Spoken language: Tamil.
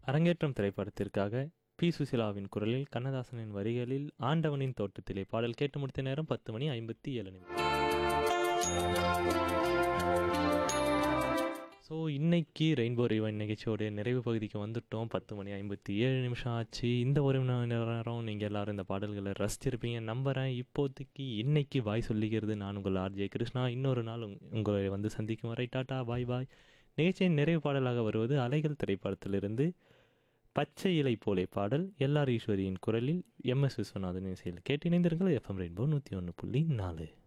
அரங்கேற்றம் திரைப்படத்திற்காக பி சுசிலாவின் குரலில் கண்ணதாசனின் வரிகளில் ஆண்டவனின் தோட்டத்திலே பாடல் கேட்டு முடித்த நேரம் பத்து மணி ஐம்பத்தி ஏழு நிமிடம் ஸோ இன்னைக்கு ரெயின்போ ரிவன் நிகழ்ச்சியோடைய நிறைவு பகுதிக்கு வந்துட்டோம் பத்து மணி ஐம்பத்தி ஏழு நிமிஷம் ஆச்சு இந்த ஒரு மணி நேரம் நீங்கள் எல்லாரும் இந்த பாடல்களை ரசிச்சிருப்பீங்க நம்புகிறேன் இப்போதைக்கு இன்னைக்கு பாய் சொல்லிக்கிறது நான் உங்கள் ஆர்ஜே கிருஷ்ணா இன்னொரு நாள் உங்- உங்களை வந்து சந்திக்கும் வரை டாட்டா பாய் பாய் நிகழ்ச்சியின் நிறைவு பாடலாக வருவது அலைகள் திரைப்படத்திலிருந்து பச்சை இலை போலே பாடல் எல்ஆர் ஈஸ்வரியின் குரலில் எம் எஸ் விஸ்வநாதன் இசையில் கேட்டு இணைந்திருங்கள் எஃப்எம் ரெயின்போ நூற்றி ஒன்று புள்ளி நாலு